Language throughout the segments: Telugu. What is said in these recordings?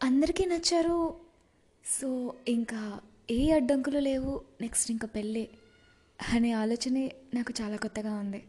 అందరికీ నచ్చారు సో ఇంకా ఏ అడ్డంకులు లేవు నెక్స్ట్ ఇంకా పెళ్ళే అనే ఆలోచనే నాకు చాలా కొత్తగా ఉంది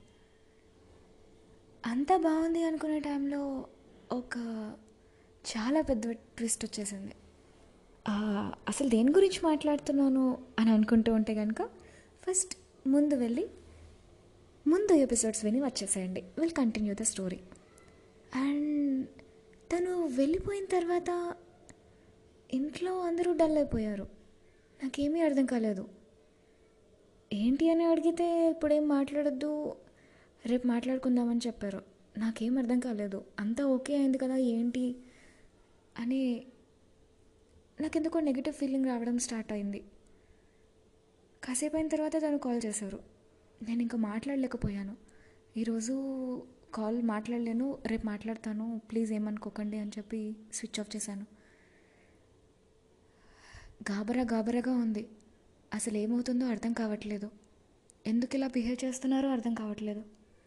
అంతా బాగుంది అనుకునే టైంలో ఒక చాలా పెద్ద ట్విస్ట్ వచ్చేసింది ఆ, అసలు దేని గురించి మాట్లాడుతున్నాను అని అనుకుంటూ ఉంటే కనుక ఫస్ట్ ముందు వెళ్ళి ముందు ఎపిసోడ్స్ విని వచ్చేసేయండి will continue the story and తను వెళ్ళిపోయిన తర్వాత ఇంట్లో అందరూ డల్ అయిపోయారు నాకేమీ అర్థం కాలేదు ఏంటి అని అడిగితే ఇప్పుడేం మాట్లాడొద్దు రేపు మాట్లాడుకుందామని చెప్పారు నాకేం అర్థం కాలేదు అంతా ఓకే అయింది కదా ఏంటి అని నాకెందుకో నెగిటివ్ ఫీలింగ్ రావడం స్టార్ట్ అయింది కాసేపు అయిన తర్వాత తను కాల్ చేశారు నేను ఇంకా మాట్లాడలేకపోయాను ఈరోజు కాల్ మాట్లాడలేను రేపు మాట్లాడతాను ప్లీజ్ ఏమనుకోకండి అని చెప్పి స్విచ్ ఆఫ్ చేశాను గాబరా గాబరాగా ఉంది అసలు ఏమవుతుందో అర్థం కావట్లేదు ఎందుకు ఇలా బిహేవ్ చేస్తున్నారో అర్థం కావట్లేదు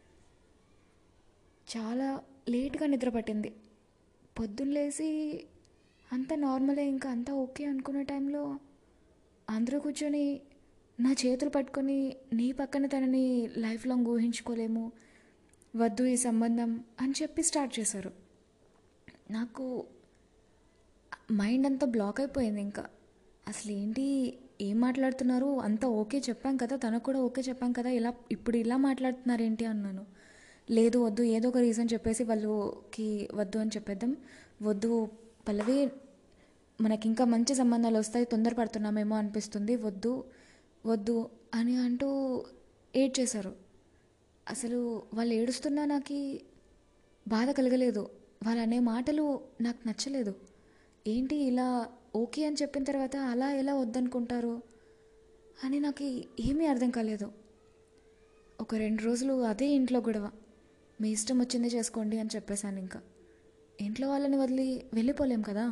చాలా లేట్గా నిద్ర పట్టింది పొద్దున్న లేచి అంత నార్మలే ఇంకా అంతా ఓకే అనుకునే టైంలో అందరూ కూర్చొని నా చేతులు పట్టుకొని నీ పక్కన తనని లైఫ్ లాంగ్ ఊహించుకోలేము వద్దు ఈ సంబంధం అని చెప్పి స్టార్ట్ చేశారు నాకు మైండ్ అంతా బ్లాక్ అయిపోయింది ఇంకా అసలు ఏంటి ఏం మాట్లాడుతున్నారు అంతా ఓకే చెప్పాం కదా తనకు కూడా ఓకే చెప్పాం కదా ఇలా ఇప్పుడు ఇలా మాట్లాడుతున్నారు ఏంటి అన్నాను లేదు వద్దు ఏదో ఒక రీజన్ చెప్పేసి వాళ్ళకి వద్దు అని చెప్పేద్దాం వద్దు పల్లవి మనకి ఇంకా మంచి సంబంధాలు వస్తాయి తొందరపడుతున్నామేమో అనిపిస్తుంది వద్దు వద్దు అని అంటూ ఏడ్ చేశారు అసలు వాళ్ళు ఏడుస్తున్నా నాకు బాధ కలగలేదు వాళ్ళు అనే మాటలు నాకు నచ్చలేదు ఏంటి ఇలా ఓకే అని చెప్పిన తర్వాత అలా ఎలా వద్దనుకుంటారు అని నాకు ఏమీ అర్థం కాలేదు ఒక రెండు రోజులు అదే ఇంట్లో గొడవ మీ ఇష్టం వచ్చింది చేసుకోండి అని చెప్పేశాను ఇంకా ఇంట్లో వాళ్ళని వదిలి వెళ్ళిపోలేం కదా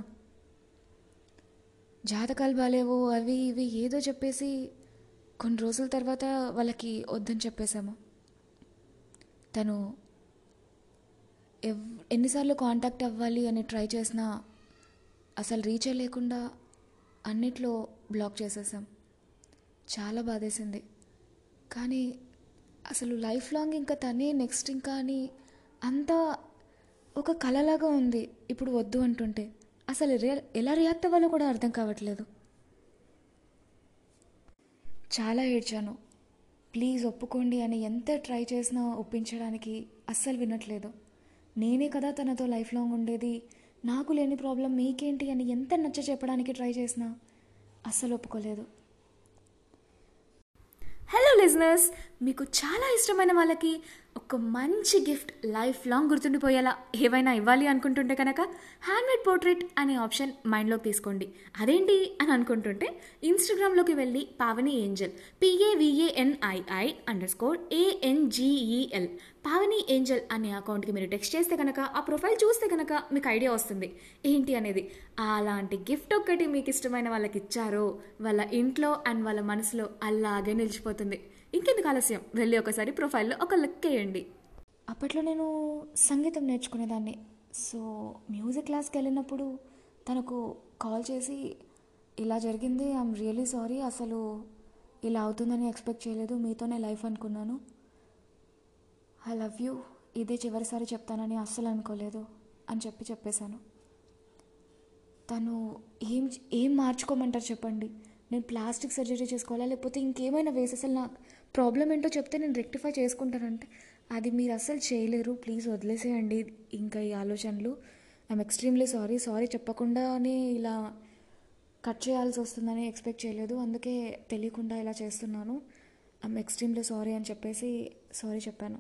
జాతకాలు బాగాలేవు అవి ఇవి ఏదో చెప్పేసి కొన్ని రోజుల తర్వాత వాళ్ళకి వద్దని చెప్పేశాము తను ఎవ్ ఎన్నిసార్లు కాంటాక్ట్ అవ్వాలి అని ట్రై చేసినా అసలు రీచ్ లేకుండా అన్నిట్లో బ్లాక్ చేసేసాం చాలా బాధేసింది కానీ అసలు లైఫ్ లాంగ్ ఇంకా తనే నెక్స్ట్ ఇంకా అని అంతా ఒక కలలాగా ఉంది ఇప్పుడు వద్దు అంటుంటే అసలు రియల్ ఎలా రియాక్ట్ అవ్వాలో కూడా అర్థం కావట్లేదు చాలా ఏడ్చాను ప్లీజ్ ఒప్పుకోండి అని ఎంత ట్రై చేసినా ఒప్పించడానికి అస్సలు వినట్లేదు నేనే కదా తనతో లైఫ్ లాంగ్ ఉండేది నాకు లేని ప్రాబ్లం మీకేంటి అని ఎంత నచ్చ చెప్పడానికి ట్రై చేసినా అస్సలు ఒప్పుకోలేదు హలో లిజనర్స్ మీకు చాలా ఇష్టమైన వాళ్ళకి ఒక మంచి గిఫ్ట్ లైఫ్ లాంగ్ గుర్తుండిపోయేలా ఏవైనా ఇవ్వాలి అనుకుంటుంటే కనుక హ్యాండ్మేడ్ పోర్ట్రేట్ అనే ఆప్షన్ మైండ్లోకి తీసుకోండి అదేంటి అని అనుకుంటుంటే ఇన్స్టాగ్రామ్లోకి వెళ్ళి Pavani Angel PAVANII under score ANGEL Pavani Angel అనే అకౌంట్కి మీరు టెక్స్ట్ చేస్తే కనుక ఆ ప్రొఫైల్ చూస్తే కనుక మీకు ఐడియా వస్తుంది ఏంటి అనేది అలాంటి గిఫ్ట్ ఒక్కటి మీకు ఇష్టమైన వాళ్ళకి ఇచ్చారో వాళ్ళ ఇంట్లో అండ్ వాళ్ళ మనసులో అలాగే నిలిచిపోతుంది ఇంకెందుకు ఆలస్యం వెళ్ళి ఒకసారి ప్రొఫైల్లో ఒక లుక్ వేయండి అప్పట్లో నేను సంగీతం నేర్చుకునేదాన్ని సో మ్యూజిక్ క్లాస్కి వెళ్ళినప్పుడు తనకు కాల్ చేసి ఇలా జరిగింది ఐఎమ్ రియలీ సారీ అసలు ఇలా అవుతుందని ఎక్స్పెక్ట్ చేయలేదు మీతోనే లైఫ్ అనుకున్నాను ఐ లవ్ యూ ఇదే చివరిసారి చెప్తానని అస్సలు అనుకోలేదు అని చెప్పి చెప్పేశాను తను ఏం ఏం మార్చుకోమంటారు చెప్పండి నేను ప్లాస్టిక్ సర్జరీ చేసుకోవాలా లేకపోతే ఇంకేమైనా వేసి అసలు నా ప్రాబ్లం ఏంటో చెప్తే నేను రెక్టిఫై చేసుకుంటానంటే అది మీరు అస్సలు చేయలేరు ప్లీజ్ వదిలేసేయండి ఇంకా ఈ ఆలోచనలు ఐఎమ్ ఎక్స్ట్రీమ్లీ సారీ సారీ చెప్పకుండానే ఇలా కట్ చేయాల్సి వస్తుందని ఎక్స్పెక్ట్ చేయలేదు అందుకే తెలియకుండా ఇలా చేస్తున్నాను ఐఎమ్ ఎక్స్ట్రీమ్లీ సారీ అని చెప్పేసి సారీ చెప్పాను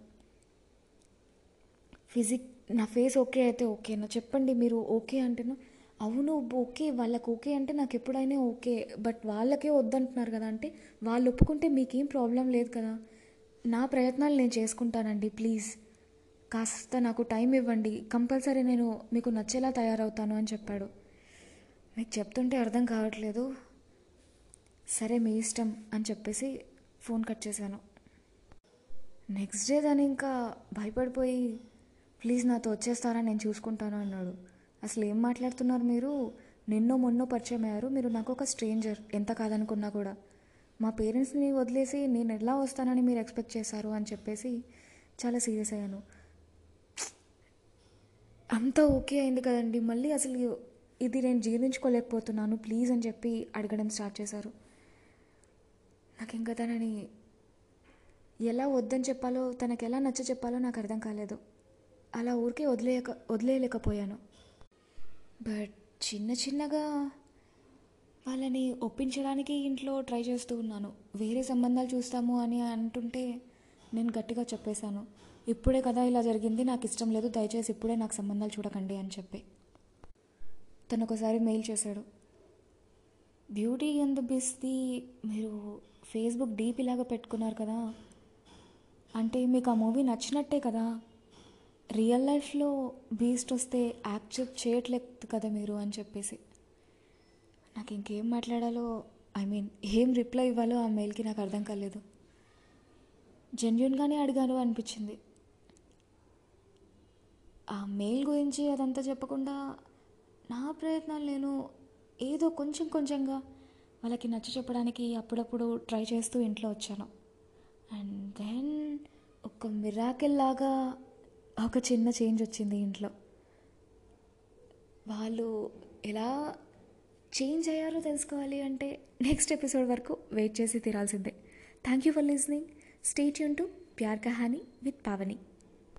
ఫిజిక్ నా ఫేస్ ఓకే అయితే ఓకేనా చెప్పండి మీరు ఓకే అంటేనా అవును ఓకే వాళ్ళకి ఓకే అంటే నాకు ఎప్పుడైనా ఓకే బట్ వాళ్ళకే వద్దంటున్నారు కదా అంటే వాళ్ళు ఒప్పుకుంటే మీకేం ప్రాబ్లం లేదు కదా నా ప్రయత్నాలు నేను చేసుకుంటానండి ప్లీజ్ కాస్త నాకు టైం ఇవ్వండి కంపల్సరీ నేను మీకు నచ్చేలా తయారవుతాను అని చెప్పాడు మీకు చెప్తుంటే అర్థం కావట్లేదు సరే మీ ఇష్టం అని చెప్పేసి ఫోన్ కట్ చేశాను నెక్స్ట్ డే దాని ఇంకా భయపడిపోయి ప్లీజ్ నాతో వచ్చేస్తారా నేను చూసుకుంటాను అన్నాడు అసలు ఏం మాట్లాడుతున్నారు మీరు నిన్నో మొన్నో పరిచయం అయ్యారు మీరు నాకు ఒక స్ట్రేంజర్ ఎంత కాదనుకున్నా కూడా మా పేరెంట్స్ని వదిలేసి నేను ఎలా వస్తానని మీరు ఎక్స్పెక్ట్ చేశారు అని చెప్పేసి చాలా సీరియస్ అయ్యాను అంతా ఓకే అయింది కదండి మళ్ళీ అసలు ఇది నేను జీర్ణించుకోలేకపోతున్నాను ప్లీజ్ అని చెప్పి అడగడం స్టార్ట్ చేశారు నాకు ఇంకా తనని ఎలా వద్దని చెప్పాలో తనకి ఎలా నచ్చ చెప్పాలో నాకు అర్థం కాలేదు అలా ఊరికే వదిలేయక వదిలేయలేకపోయాను బట్ చిన్న చిన్నగా వాళ్ళని ఒప్పించడానికి ఇంట్లో ట్రై చేస్తూ ఉన్నాను వేరే సంబంధాలు చూస్తాము అని అంటుంటే నేను గట్టిగా చెప్పేశాను ఇప్పుడే కదా ఇలా జరిగింది నాకు ఇష్టం లేదు దయచేసి ఇప్పుడే నాకు సంబంధాలు చూడకండి అని చెప్పి తను ఒకసారి మెయిల్ చేశాడు బ్యూటీ అండ్ ద బీస్ది మీరు ఫేస్బుక్ డీపీ లాగా పెట్టుకున్నారు కదా అంటే మీకు ఆ మూవీ నచ్చినట్టే కదా రియల్ లైఫ్లో బీస్ట్ వస్తే యాక్సెప్ట్ చేయట్లేదు కదా మీరు అని చెప్పేసి నాకు ఇంకేం మాట్లాడాలో ఐ మీన్ ఏం రిప్లై ఇవ్వాలో ఆ మెయిల్కి నాకు అర్థం కాలేదు జెన్యున్గానే అడిగాను అనిపించింది ఆ మెయిల్ గురించి అదంతా చెప్పకుండా నా ప్రయత్నాలు నేను ఏదో కొంచెం కొంచెంగా వాళ్ళకి నచ్చ చెప్పడానికి అప్పుడప్పుడు ట్రై చేస్తూ ఇంట్లో వచ్చాను అండ్ దెన్ ఒక మిరాకిల్ లాగా ఒక చిన్న చేంజ్ వచ్చింది ఇంట్లో వాళ్ళు ఎలా చేంజ్ అయ్యారో తెలుసుకోవాలి అంటే నెక్స్ట్ ఎపిసోడ్ వరకు వెయిట్ చేసి తీరాల్సిందే thank you for listening stay tune to Pyaar Kahani with Pavani